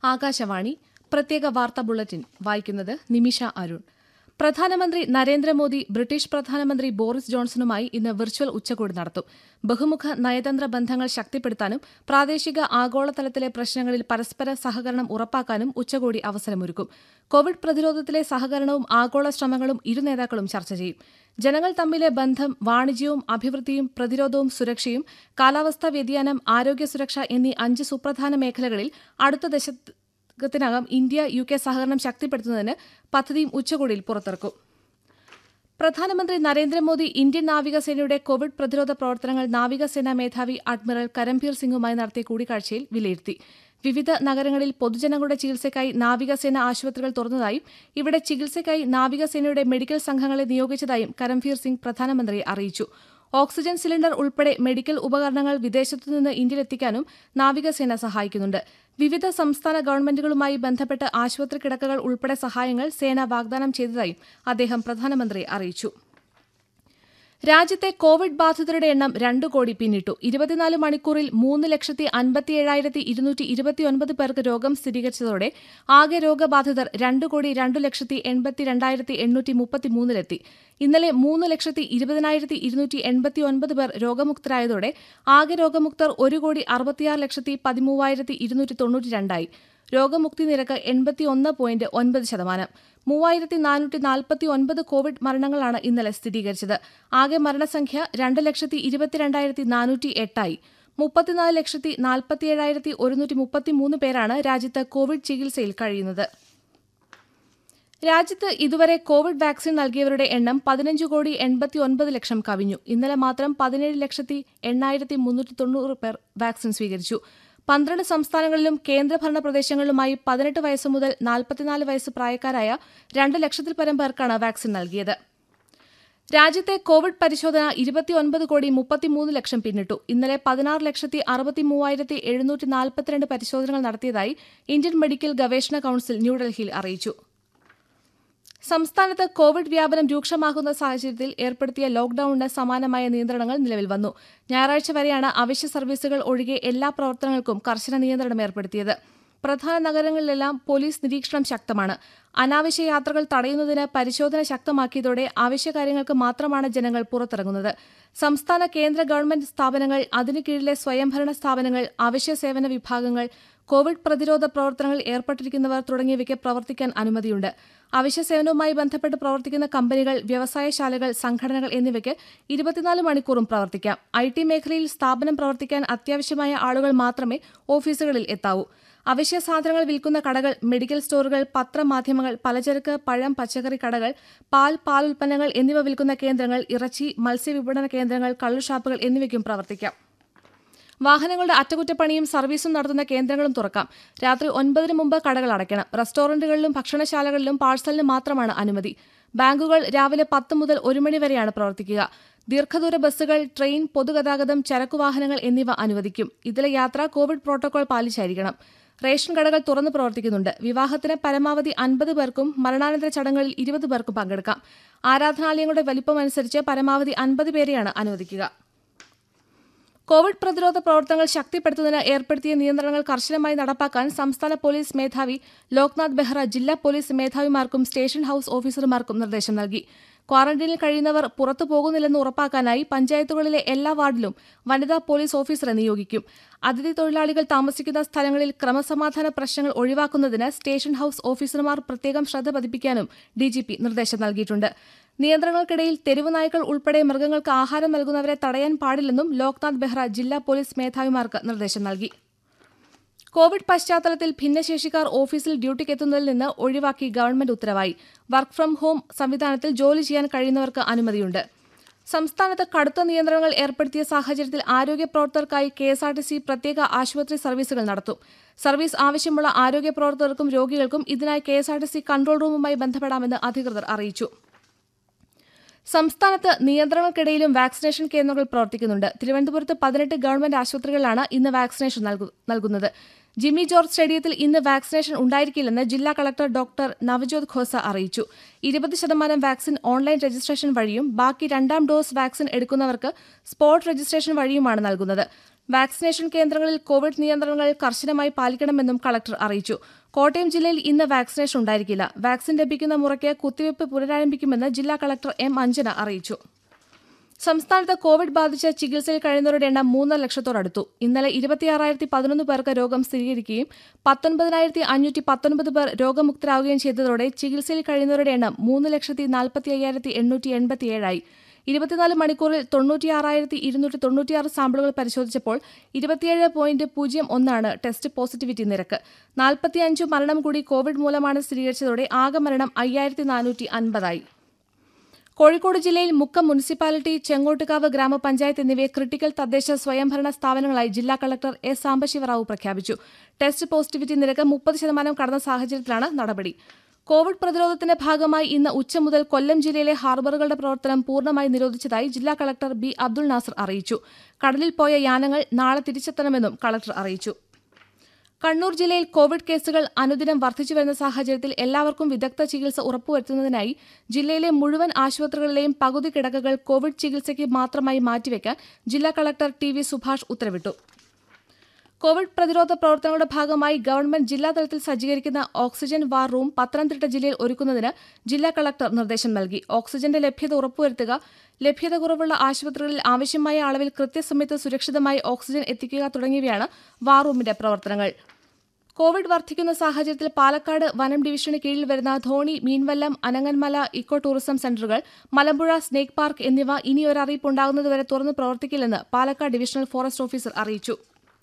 ആകാശവാണി പ്രത്യേക വാർത്താ ബുള്ളറ്റിൻ വായിക്കുന്നത് നിമിഷ അരുൺ പ്രധാനമന്ത്രി നരേന്ദ്രമോദി ബ്രിട്ടീഷ് പ്രധാനമന്ത്രി ബോറിസ് ജോൺസണുമായി ഇന്ന് വെർച്വൽ ഉച്ചകോടി നടത്തും ബഹുമുഖ നയതന്ത്ര ബന്ധങ്ങൾ ശക്തിപ്പെടുത്താനും പ്രാദേശിക ആഗോളതലത്തിലെ പ്രശ്നങ്ങളിൽ പരസ്പര സഹകരണം ഉറപ്പാക്കാനും ഉച്ചകോടി അവസരമൊരുക്കും കോവിഡ് പ്രതിരോധത്തിലെ സഹകരണവും ആഗോള ശ്രമങ്ങളും ഇരു നേതാക്കളും ചർച്ച ചെയ്യും ജനങ്ങൾ തമ്മിലെ ബന്ധം വാണിജ്യവും അഭിവൃദ്ധിയും പ്രതിരോധവും സുരക്ഷയും കാലാവസ്ഥാ വ്യതിയാനം ആരോഗ്യ സുരക്ഷ എന്നീ അഞ്ച് സുപ്രധാന മേഖലകളിൽ അടുത്ത ദശകത്തിനകം ഇന്ത്യ യു കെ സഹകരണം ശക്തിപ്പെടുത്തുന്നതിന് പദ്ധതിയും ഉച്ചകോടിയിൽ പുറത്തിറക്കും പ്രധാനമന്ത്രി നരേന്ദ്രമോദി ഇന്ത്യൻ നാവികസേനയുടെ കോവിഡ് പ്രതിരോധ പ്രവർത്തനങ്ങൾ നാവികസേനാ മേധാവി അഡ്മിറൽ കരംബീർ സിംഗുമായി നടത്തിയ കൂടിക്കാഴ്ചയിൽ വിലയിരുത്തി വിവിധ നഗരങ്ങളിൽ പൊതുജനങ്ങളുടെ ചികിത്സയ്ക്കായി നാവികസേന ആശുപത്രികൾ തുറന്നതായും ഇവിടെ ചികിത്സയ്ക്കായി നാവികസേനയുടെ മെഡിക്കൽ സംഘങ്ങളെ നിയോഗിച്ചതായും കരംബീർ സിംഗ് പ്രധാനമന്ത്രിയെ അറിയിച്ചു ഓക്സിജൻ സിലിണ്ടർ ഉൾപ്പെടെ മെഡിക്കൽ ഉപകരണങ്ങൾ വിദേശത്തുനിന്ന് ഇന്ത്യയിലെത്തിക്കാനും നാവികസേന സഹായിക്കുന്നുണ്ട് വിവിധ സംസ്ഥാന ഗവൺമെന്റുകളുമായി ബന്ധപ്പെട്ട് ആശുപത്രി കിടക്കകൾ ഉൾപ്പെടെ സഹായങ്ങൾ സേന വാഗ്ദാനം ചെയ്തതായും അദ്ദേഹം പ്രധാനമന്ത്രിയെ അറിയിച്ചു രാജ്യത്തെ കോവിഡ് ബാധിതരുടെ എണ്ണം രണ്ടു കോടി പിന്നിട്ടു ഇരുപത്തിനാല് മണിക്കൂറിൽ മൂന്ന് ലക്ഷത്തി അൻപത്തിയേഴായിരത്തി ഇരുന്നൂറ്റി ഇരുപത്തിയൊൻപത് പേർക്ക് രോഗം സ്ഥിരീകരിച്ചതോടെ ആകെ രോഗബാധിതർ രണ്ട് കോടി രണ്ടു ലക്ഷത്തി എൺപത്തിരണ്ടായിരത്തി എണ്ണൂറ്റി മുപ്പത്തിമൂന്നിലെത്തി ഇന്നലെ മൂന്ന് ലക്ഷത്തി ഇരുപതിനായിരത്തി ഇരുന്നൂറ്റി എൺപത്തിയൊൻപത് പേർ രോഗമുക്തരായതോടെ ആകെ രോഗമുക്തർ ഒരു കോടി അറുപത്തിയാറ് ലക്ഷത്തി പതിമൂവായിരത്തി ഇരുന്നൂറ്റി തൊണ്ണൂറ്റി രണ്ടായി രോഗമുക്തി നിരക്ക് എൺപത്തിയൊന്ന് പോയിന്റ് ഒൻപത് ശതമാനം മൂവായിരത്തി നാനൂറ്റി നാൽപ്പത്തി ഒൻപത് കോവിഡ് മരണങ്ങളാണ് ഇന്നലെ സ്ഥിരീകരിച്ചത് ആകെ മരണസംഖ്യ രണ്ട് ലക്ഷത്തി ഇരുപത്തിരണ്ടായിരത്തി നാനൂറ്റി എട്ടായി മുപ്പത്തിനാല് ലക്ഷത്തി നാൽപ്പത്തിയേഴായിരത്തി ഒരുന്നൂറ്റി മുപ്പത്തിമൂന്ന് പേരാണ് രാജ്യത്ത് കോവിഡ് ചികിത്സയിൽ കഴിയുന്നത് രാജ്യത്ത് ഇതുവരെ കോവിഡ് വാക്സിൻ നൽകിയവരുടെ എണ്ണം പതിനഞ്ച് കോടി എൺപത്തി ഒൻപത് ലക്ഷം കവിഞ്ഞു ഇന്നലെ മാത്രം പതിനേഴ് ലക്ഷത്തി എണ്ണായിരത്തി മുന്നൂറ്റി തൊണ്ണൂറ് പേർ വാക്സിൻ സ്വീകരിച്ചു പന്ത്രണ്ട് സംസ്ഥാനങ്ങളിലും കേന്ദ്രഭരണ പ്രദേശങ്ങളിലുമായി പതിനെട്ട് വയസ്സ് മുതൽ നാൽപ്പത്തിനാല് വയസ്സ് പ്രായക്കാരായ രണ്ട് ലക്ഷത്തിൽ പരം പേർക്കാണ് വാക്സിൻ നൽകിയത് രാജ്യത്തെ കോവിഡ് പരിശോധന ഇരുപത്തിയൊൻപത് കോടി മുപ്പത്തിമൂന്ന് ലക്ഷം പിന്നിട്ടു ഇന്നലെ പതിനാറ് ലക്ഷത്തി അറുപത്തി മൂവായിരത്തി എഴുന്നൂറ്റി നാൽപ്പത്തിരണ്ട് പരിശോധനകൾ നടത്തിയതായി ഇന്ത്യൻ മെഡിക്കൽ ഗവേഷണ കൌൺസിൽ ന്യൂഡൽഹിയിൽ അറിയിച്ചു സംസ്ഥാനത്ത് കോവിഡ് വ്യാപനം രൂക്ഷമാകുന്ന സാഹചര്യത്തിൽ ഏർപ്പെടുത്തിയ ലോക്ഡൌണിന് സമാനമായ നിയന്ത്രണങ്ങൾ നിലവിൽ വന്നു ഞായറാഴ്ച വരെയാണ് അവശ്യ സർവീസുകൾ ഒഴികെ എല്ലാ പ്രവർത്തനങ്ങൾക്കും കർശന നിയന്ത്രണം ഏർപ്പെടുത്തിയത് പ്രധാന നഗരങ്ങളിലെല്ലാം പോലീസ് നിരീക്ഷണം ശക്തമാണ് അനാവശ്യ യാത്രകൾ തടയുന്നതിന് പരിശോധന ശക്തമാക്കിയതോടെ ആവശ്യകാര്യങ്ങൾക്ക് മാത്രമാണ് ജനങ്ങൾ പുറത്തിറങ്ങുന്നത് സംസ്ഥാന കേന്ദ്ര ഗവൺമെന്റ് സ്ഥാപനങ്ങൾ അതിനു കീഴിലെ സ്വയംഭരണ സ്ഥാപനങ്ങൾ അവശ്യ സേവന വിഭാഗങ്ങൾ കോവിഡ് പ്രതിരോധ പ്രവർത്തനങ്ങളിൽ ഏർപ്പെട്ടിരിക്കുന്നവർ തുടങ്ങിയവയ്ക്ക് പ്രവർത്തിക്കാൻ അനുമതിയുണ്ട് അവശ്യ സേവനവുമായി ബന്ധപ്പെട്ട് പ്രവർത്തിക്കുന്ന കമ്പനികൾ വ്യവസായശാലകൾ സംഘടനകൾ എന്നിവയ്ക്ക് ഇരുപത്തിനാല് മണിക്കൂറും പ്രവർത്തിക്കാം ഐ ടി മേഖലയിൽ സ്ഥാപനം പ്രവർത്തിക്കാൻ അത്യാവശ്യമായ ആളുകൾ മാത്രമേ ഓഫീസുകളിൽ എത്താവൂ അവശ്യ സാധനങ്ങൾ വിൽക്കുന്ന കടകൾ മെഡിക്കൽ സ്റ്റോറുകൾ പത്രമാധ്യമങ്ങൾ പലചരക്ക് പഴം പച്ചക്കറി കടകൾ പാൽ പാൽ ഉൽപ്പന്നങ്ങൾ എന്നിവ വിൽക്കുന്ന കേന്ദ്രങ്ങൾ ഇറച്ചി മത്സ്യവിപണന കേന്ദ്രങ്ങൾ കള്ളുഷാപ്പുകൾ എന്നിവയ്ക്കും പ്രവർത്തിക്കാം വാഹനങ്ങളുടെ അറ്റകുറ്റപ്പണിയും സർവീസും നടത്തുന്ന കേന്ദ്രങ്ങളും തുറക്കാം രാത്രി ഒൻപതിന് മുമ്പ് കടകൾ അടയ്ക്കണം റെസ്റ്റോറന്റുകളിലും ഭക്ഷണശാലകളിലും പാഴ്സലിന് മാത്രമാണ് അനുമതി ബാങ്കുകൾ രാവിലെ പത്ത് മുതൽ ഒരു മണി വരെയാണ് പ്രവർത്തിക്കുക ദീർഘദൂര ബസ്സുകൾ ട്രെയിൻ പൊതുഗതാഗതം ചരക്കുവാഹനങ്ങൾ എന്നിവ അനുവദിക്കും ഇതിലെ യാത്ര കോവിഡ് പ്രോട്ടോകോൾ പാലിച്ചായിരിക്കണം റേഷൻ കടകൾ തുറന്നു പ്രവർത്തിക്കുന്നുണ്ട് വിവാഹത്തിന് പരമാവധി അൻപത് പേർക്കും മരണാനന്തര ചടങ്ങുകളിൽ ഇരുപത് പേർക്കും പങ്കെടുക്കാം ആരാധനാലയങ്ങളുടെ വലിപ്പമനുസരിച്ച് പരമാവധി അൻപത് പേരെയാണ് അനുവദിക്കുക കോവിഡ് പ്രതിരോധ പ്രവർത്തനങ്ങൾ ശക്തിപ്പെടുത്തുന്നതിന് ഏർപ്പെടുത്തിയ നിയന്ത്രണങ്ങൾ കർശനമായി നടപ്പാക്കാൻ സംസ്ഥാന പോലീസ് മേധാവി ലോക്നാഥ് ബെഹ്റ ജില്ലാ പോലീസ് മേധാവിമാർക്കും സ്റ്റേഷൻ ഹൌസ് ഓഫീസർമാർക്കും നിർദ്ദേശം നൽകി ക്വാറന്റൈനിൽ കഴിയുന്നവർ പുറത്തു പോകുന്നില്ലെന്ന് ഉറപ്പാക്കാനായി പഞ്ചായത്തുകളിലെ എല്ലാ വാർഡിലും വനിതാ പോലീസ് ഓഫീസറെ നിയോഗിക്കും അതിഥി തൊഴിലാളികൾ താമസിക്കുന്ന സ്ഥലങ്ങളിൽ ക്രമസമാധാന പ്രശ്നങ്ങൾ ഒഴിവാക്കുന്നതിന് സ്റ്റേഷൻ ഹൌസ് ഓഫീസർമാർ പ്രത്യേകം ശ്രദ്ധ പതിപ്പിക്കാനും ഡിജിപി നിർദ്ദേശം നൽകിയിട്ടുണ്ട് നിയന്ത്രണങ്ങൾക്കിടയിൽ തെരുവ് നായ്ക്കൾ ഉൾപ്പെടെ മൃഗങ്ങൾക്ക് ആഹാരം നൽകുന്നവരെ തടയാൻ പാടില്ലെന്നും ലോക്നാഥ് ബെഹ്റ ജില്ലാ പോലീസ് മേധാവിമാർക്ക് നിർദ്ദേശം നൽകി കോവിഡ് പശ്ചാത്തലത്തിൽ ഭിന്നശേഷിക്കാർ ഓഫീസിൽ ഡ്യൂട്ടിക്കെത്തുന്നതിൽ നിന്ന് ഒഴിവാക്കി ഗവൺമെന്റ് ഉത്തരവായി വർക്ക് ഫ്രം ഹോം സംവിധാനത്തിൽ ജോലി ചെയ്യാൻ കഴിയുന്നവർക്ക് അനുമതിയുണ്ട് സംസ്ഥാനത്ത് കടുത്ത നിയന്ത്രണങ്ങൾ ഏർപ്പെടുത്തിയ സാഹചര്യത്തിൽ ആരോഗ്യ പ്രവർത്തകർക്കായി K S R T C പ്രത്യേക ആശുപത്രി സർവീസുകൾ നടത്തും സർവീസ് ആവശ്യമുള്ള ആരോഗ്യ പ്രവർത്തകർക്കും രോഗികൾക്കും ഇതിനായി K S R T C control റൂമുമായി ബന്ധപ്പെടാമെന്ന് അധികൃതർ അറിയിച്ചു സംസ്ഥാനത്ത് നിയന്ത്രണങ്ങൾക്കിടയിലും വാക്സിനേഷൻ കേന്ദ്രങ്ങൾ പ്രവർത്തിക്കുന്നുണ്ട് തിരുവനന്തപുരത്ത് പതിനെട്ട് ഗവൺമെന്റ് ആശുപത്രികളിലാണ് ഇന്ന് വാക്സിനേഷൻ നൽകുന്നത് ജിമ്മി ജോർജ് സ്റ്റേഡിയത്തിൽ ഇന്ന് വാക്സിനേഷൻ ഉണ്ടായിരിക്കില്ലെന്ന് ജില്ലാ കളക്ടർ ഡോക്ടർ നവജോത് ഖോസ അറിയിച്ചു ഇരുപത് ശതമാനം വാക്സിൻ ഓൺലൈൻ രജിസ്ട്രേഷൻ വഴിയും ബാക്കി രണ്ടാം ഡോസ് വാക്സിൻ എടുക്കുന്നവർക്ക് സ്പോട്ട് രജിസ്ട്രേഷൻ വഴിയുമാണ് നൽകുന്നത് വാക്സിനേഷൻ കേന്ദ്രങ്ങളിൽ കോവിഡ് നിയന്ത്രണങ്ങൾ കർശനമായി പാലിക്കണമെന്നും കളക്ടർ അറിയിച്ചു കോട്ടയം ജില്ലയിൽ ഇന്ന് വാക്സിനേഷൻ ഉണ്ടായിരിക്കില്ല വാക്സിൻ ലഭിക്കുന്ന മുറയ്ക്ക് കുത്തിവയ്പ് പുനരാരംഭിക്കുമെന്ന് ജില്ലാ കളക്ടർ എം അഞ്ജന അറിയിച്ചു സംസ്ഥാനത്ത് കോവിഡ് ബാധിച്ച് ചികിത്സയിൽ കഴിയുന്നവരുടെ എണ്ണം മൂന്നര ലക്ഷത്തോടടുത്തു ഇന്നലെ ഇരുപത്തിയാറായിരത്തി പതിനൊന്ന് പേർക്ക് രോഗം സ്ഥിരീകരിക്കുകയും പത്തൊൻപതിനായിരത്തി അഞ്ഞൂറ്റി പത്തൊൻപത് പേർ രോഗമുക്തരാകുകയും ചെയ്തതോടെ ചികിത്സയിൽ കഴിയുന്നവരുടെ എണ്ണം മൂന്ന് ലക്ഷത്തി നാൽപ്പത്തി അയ്യായിരത്തി എണ്ണൂറ്റി എൺപത്തിയേഴായി ഇരുപത്തിനാല് മണിക്കൂറിൽ തൊണ്ണൂറ്റിയാറായിരത്തി ഇരുന്നൂറ്റി തൊണ്ണൂറ്റിയാറ് സാമ്പിളുകൾ പരിശോധിച്ചപ്പോൾ ഇരുപത്തിയേഴ് പോയിന്റ് പൂജ്യം ഒന്നാണ് ടെസ്റ്റ് പോസിറ്റിവിറ്റി നിരക്ക് നാൽപ്പത്തിയഞ്ചു മരണം കൂടി കോവിഡ് മൂലമാണ് സ്ഥിരീകരിച്ചതോടെ ആകെ മരണം അയ്യായിരത്തി നാനൂറ്റി അൻപതായി കോഴിക്കോട് ജില്ലയിൽ മുക്കം മുനിസിപ്പാലിറ്റി ചെങ്ങോട്ടുകാവ് ഗ്രാമപഞ്ചായത്ത് എന്നിവയെ ക്രിട്ടിക്കൽ തദ്ദേശ സ്വയംഭരണ സ്ഥാപനങ്ങളായി ജില്ലാ കളക്ടർ എസ് സാംബശിവറാവു പ്രഖ്യാപിച്ചു ടെസ്റ്റ് പോസിറ്റിവിറ്റി നിരക്ക് മുപ്പത് ശതമാനം കടന്ന സാഹചര്യത്തിലാണ് നടപടി കോവിഡ് പ്രതിരോധത്തിന്റെ ഭാഗമായി ഇന്ന് ഉച്ച മുതൽ കൊല്ലം ജില്ലയിലെ ഹാർബറുകളുടെ പ്രവർത്തനം പൂർണ്ണമായി നിരോധിച്ചതായി ജില്ലാ കളക്ടർ ബി അബ്ദുൾ നാസർ അറിയിച്ചു കടലിൽ പോയ യാനങ്ങൾ നാളെ തിരിച്ചെത്തണമെന്നും കളക്ടർ അറിയിച്ചു കണ്ണൂർ ജില്ലയിൽ കോവിഡ് കേസുകൾ അനുദിനം വർദ്ധിച്ചുവരുന്ന സാഹചര്യത്തിൽ എല്ലാവർക്കും വിദഗ്ധ ചികിത്സ ഉറപ്പുവരുത്തുന്നതിനായി ജില്ലയിലെ മുഴുവൻ ആശുപത്രികളിലെയും പകുതി കിടക്കകൾ കോവിഡ് ചികിത്സയ്ക്ക് മാത്രമായി മാറ്റിവെക്കാൻ ജില്ലാ കളക്ടർ ടി വി സുഭാഷ് ഉത്തരവിട്ടു കോവിഡ് പ്രതിരോധ പ്രവർത്തനങ്ങളുടെ ഭാഗമായി ഗവൺമെന്റ് ജില്ലാതലത്തിൽ സജ്ജീകരിക്കുന്ന ഓക്സിജൻ വാർ റൂം പത്തനംതിട്ട ജില്ലയിൽ ഒരുക്കുന്നതിന് ജില്ലാ കളക്ടർ നിർദ്ദേശം നൽകി ഓക്സിജന്റെ ലഭ്യത ഉറപ്പുവരുത്തുക ലഭ്യത കുറവുള്ള ആശുപത്രികളിൽ ആവശ്യമായ അളവിൽ കൃത്യസമയത്ത് സുരക്ഷിതമായി ഓക്സിജൻ എത്തിക്കുക തുടങ്ങിയവയാണ് വാർ റൂമിന്റെ പ്രവർത്തനങ്ങൾ കോവിഡ് വർദ്ധിക്കുന്ന സാഹചര്യത്തിൽ പാലക്കാട് വനം ഡിവിഷന് കീഴിൽ വരുന്ന ധോണി മീൻവല്ലം അനങ്ങന്മല ഇക്കോ ടൂറിസം സെന്ററുകൾ മലമ്പുഴ സ്നേക്ക് പാർക്ക് എന്നിവ ഇനി ഒരറിയിപ്പ് ഉണ്ടാകുന്നതുവരെ തുറന്ന് പ്രവർത്തിക്കില്ലെന്ന് പാലക്കാട് ഡിവിഷണൽ ഫോറസ്റ്റ് ഓഫീസർ അറിയിച്ചു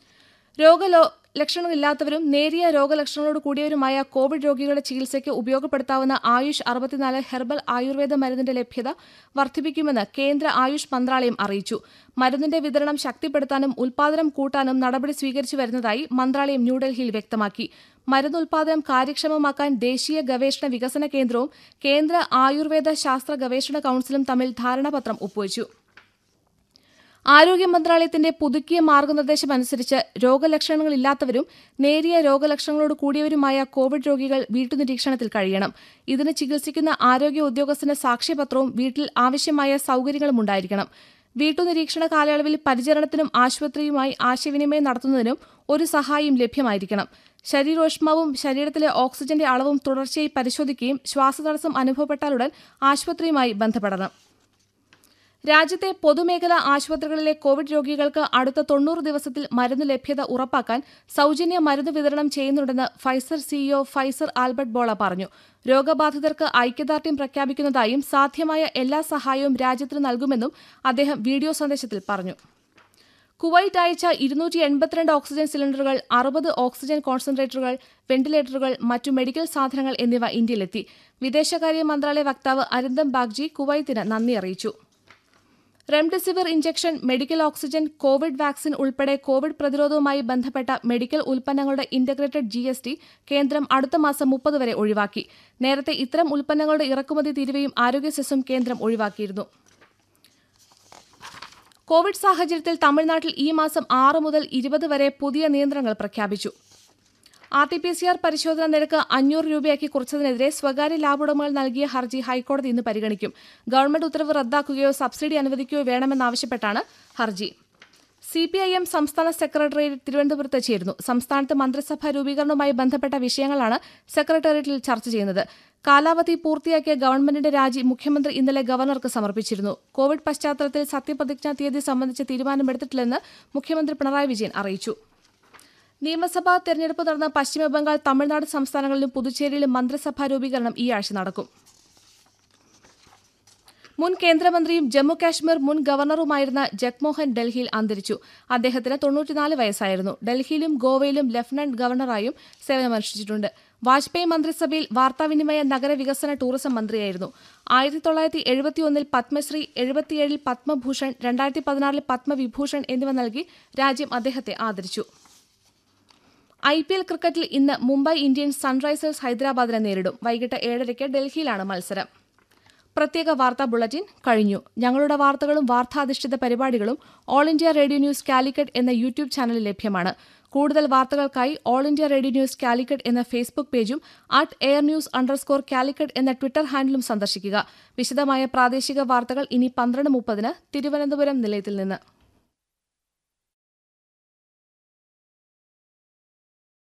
രോഗലോ ലക്ഷണങ്ങളില്ലാത്തവരും നേരിയ രോഗലക്ഷണങ്ങളോട് കൂടിയവരുമായ കോവിഡ് രോഗികളുടെ ചികിത്സയ്ക്ക് ഉപയോഗപ്പെടുത്താവുന്ന ആയുഷ് അറുപത്തിനാല് ഹെർബൽ ആയുർവേദ മരുന്നിന്റെ ലഭ്യത വർദ്ധിപ്പിക്കുമെന്ന് കേന്ദ്ര ആയുഷ് മന്ത്രാലയം അറിയിച്ചു മരുന്നിന്റെ വിതരണം ശക്തിപ്പെടുത്താനും ഉൽപാദനം കൂട്ടാനും നടപടി സ്വീകരിച്ചു വരുന്നതായി മന്ത്രാലയം ന്യൂഡൽഹിയിൽ വ്യക്തമാക്കി മരുന്നുൽപാദനം കാര്യക്ഷമമാക്കാൻ ദേശീയ ഗവേഷണ വികസന കേന്ദ്രവും കേന്ദ്ര ആയുർവേദ ശാസ്ത്ര ഗവേഷണ കൌൺസിലും തമ്മിൽ ധാരണാപത്രം ഒപ്പുവച്ചു ആരോഗ്യ മന്ത്രാലയത്തിന്റെ പുതുക്കിയ മാർഗനിർദ്ദേശം അനുസരിച്ച് രോഗലക്ഷണങ്ങളില്ലാത്തവരും നേരിയ രോഗലക്ഷണങ്ങളോട് കൂടിയവരുമായ കോവിഡ് രോഗികൾ വീട്ടുനിരീക്ഷണത്തിൽ കഴിയണം ഇതിന് ചികിത്സിക്കുന്ന ആരോഗ്യ ഉദ്യോഗസ്ഥന്റെ സാക്ഷ്യപത്രവും വീട്ടിൽ ആവശ്യമായ സൌകര്യങ്ങളും ഉണ്ടായിരിക്കണം വീട്ടുനിരീക്ഷണ കാലയളവിൽ പരിചരണത്തിനും ആശുപത്രിയുമായി ആശയവിനിമയം നടത്തുന്നതിനും ഒരു സഹായിയും ലഭ്യമായിരിക്കണം ശരീരോഷ്മാവും ശരീരത്തിലെ ഓക്സിജന്റെ അളവും തുടർച്ചയായി പരിശോധിക്കുകയും ശ്വാസതടസ്സം അനുഭവപ്പെട്ടാലുടൻ ആശുപത്രിയുമായി ബന്ധപ്പെടണം രാജ്യത്തെ പൊതുമേഖലാ ആശുപത്രികളിലെ കോവിഡ് രോഗികൾക്ക് അടുത്ത തൊണ്ണൂറ് ദിവസത്തിൽ മരുന്ന് ലഭ്യത ഉറപ്പാക്കാൻ സൌജന്യ മരുന്ന് വിതരണം ചെയ്യുന്നുണ്ടെന്ന് Pfizer CEO Pfizer Albert Bourla പറഞ്ഞു രോഗബാധിതർക്ക് ഐക്യദാർഢ്യം പ്രഖ്യാപിക്കുന്നതായും സാധ്യമായ എല്ലാ സഹായവും രാജ്യത്തിന് നൽകുമെന്നും അദ്ദേഹം വീഡിയോ സന്ദേശത്തിൽ പറഞ്ഞു കുവൈറ്റ് അയച്ച ഇരുന്നൂറ്റി എൺപത്തിരണ്ട് ഓക്സിജൻ സിലിണ്ടറുകൾ അറുപത് ഓക്സിജൻ കോൺസെൻട്രേറ്ററുകൾ വെന്റിലേറ്ററുകൾ മറ്റു മെഡിക്കൽ സാധനങ്ങൾ എന്നിവ ഇന്ത്യയിലെത്തി വിദേശകാര്യ മന്ത്രാലയ വക്താവ് അരിന്ദം ബാഗ്ജി കുവൈത്തിന് നന്ദി അറിയിച്ചു remdesivir injection medical oxygen covid vaccine ഉൾപ്പെടെ കോവിഡ് പ്രതിരോധവുമായി ബന്ധപ്പെട്ട മെഡിക്കൽ ഉൽപ്പന്നങ്ങളുടെ ഇന്റഗ്രേറ്റഡ് ജി എസ് ടി കേന്ദ്രം അടുത്ത മാസം മുപ്പത് വരെ ഒഴിവാക്കി നേരത്തെ ഇത്തരം ഉൽപ്പന്നങ്ങളുടെ ഇറക്കുമതി തീരുവയും ആരോഗ്യ സെസും കേന്ദ്രം ഒഴിവാക്കിയിരുന്നു കോവിഡ് സാഹചര്യത്തിൽ തമിഴ്നാട്ടിൽ ഈ മാസം ആറ് മുതൽ ഇരുപത് വരെ പുതിയ നിയന്ത്രണങ്ങൾ പ്രഖ്യാപിച്ചു R T P C R പരിശോധന നിരക്ക് അഞ്ഞൂറ് രൂപയാക്കി കുറച്ചതിനെതിരെ സ്വകാര്യ ലാബ് ഉടമകൾ നൽകിയ ഹർജി ഹൈക്കോടതി ഇന്ന് പരിഗണിക്കും ഗവൺമെന്റ് ഉത്തരവ് റദ്ദാക്കുകയോ സബ്സിഡി അനുവദിക്കുകയോ വേണമെന്നാവശ്യപ്പെട്ടാണ് ഹർജി സി പി ഐ എം സംസ്ഥാന സെക്രട്ടേറിയറ്റ് തിരുവനന്തപുരത്ത് ചേരുന്നു സംസ്ഥാനത്ത് മന്ത്രിസഭാ രൂപീകരണവുമായി ബന്ധപ്പെട്ട വിഷയങ്ങളാണ് സെക്രട്ടേറിയറ്റിൽ ചർച്ച ചെയ്യുന്നത് കാലാവധി പൂർത്തിയാക്കിയ ഗവൺമെന്റിന്റെ രാജി മുഖ്യമന്ത്രി ഇന്നലെ ഗവർണർക്ക് സമർപ്പിച്ചിരുന്നു കോവിഡ് പശ്ചാത്തലത്തിൽ സത്യപ്രതിജ്ഞാ തീയതി സംബന്ധിച്ച് തീരുമാനമെടുത്തിട്ടില്ലെന്ന് മുഖ്യമന്ത്രി പിണറായി വിജയൻ അറിയിച്ചു നിയമസഭാ തെരഞ്ഞെടുപ്പ് നടന്ന പശ്ചിമബംഗാൾ തമിഴ്നാട് സംസ്ഥാനങ്ങളിലും പുതുച്ചേരിയിലും മന്ത്രിസഭാ രൂപീകരണം ഈ ആഴ്ച നടക്കും മുൻ കേന്ദ്രമന്ത്രിയും ജമ്മു കാശ്മീർ മുൻ ഗവർണറുമായിരുന്ന ജഗ്മോഹൻ ഡൽഹിയിൽ അന്തരിച്ചു അദ്ദേഹത്തിന് തൊണ്ണൂറ്റിനാല് വയസ്സായിരുന്നു ഡൽഹിയിലും ഗോവയിലും ലഫ്റ്റനന്റ് ഗവർണറായും സേവനമനുഷ്ഠിച്ചിട്ടുണ്ട് വാജ്പേയി മന്ത്രിസഭയിൽ വാർത്താവിനിമയ നഗരവികസന ടൂറിസം മന്ത്രിയായിരുന്നു ആയിരത്തി തൊള്ളായിരത്തി എഴുപത്തിയൊന്നിൽ പത്മശ്രീ എഴുപത്തിയേഴിൽ പത്മഭൂഷൺ രണ്ടായിരത്തി പതിനാറിൽ പത്മവിഭൂഷൺ എന്നിവ നൽകി രാജ്യം അദ്ദേഹത്തെ ആദരിച്ചു ഐ പി എൽ ക്രിക്കറ്റിൽ ഇന്ന് മുംബൈ ഇന്ത്യൻസ് സൺറൈസേഴ്സ് ഹൈദരാബാദിനെ നേരിടും വൈകിട്ട് ഏഴരയ്ക്ക് ഡൽഹിയിലാണ് മത്സരം പ്രത്യേക വാർത്താ ബുള്ളറ്റിൻ കഴിഞ്ഞു ഞങ്ങളുടെ വാർത്തകളും വാർത്താധിഷ്ഠിത പരിപാടികളും All India Radio news Calicut എന്ന യൂട്യൂബ് ചാനലിൽ ലഭ്യമാണ് കൂടുതൽ വാർത്തകൾക്കായി All India Radio news Calicut എന്ന ഫേസ്ബുക്ക് പേജും at air news underscore Calicut എന്ന ട്വിറ്റർ ഹാൻഡിലും സന്ദർശിക്കുക വിശദമായ പ്രാദേശിക വാർത്തകൾ ഇനി പന്ത്രണ്ട് മുപ്പതിന് തിരുവനന്തപുരം നിലയത്തിൽ നിന്ന്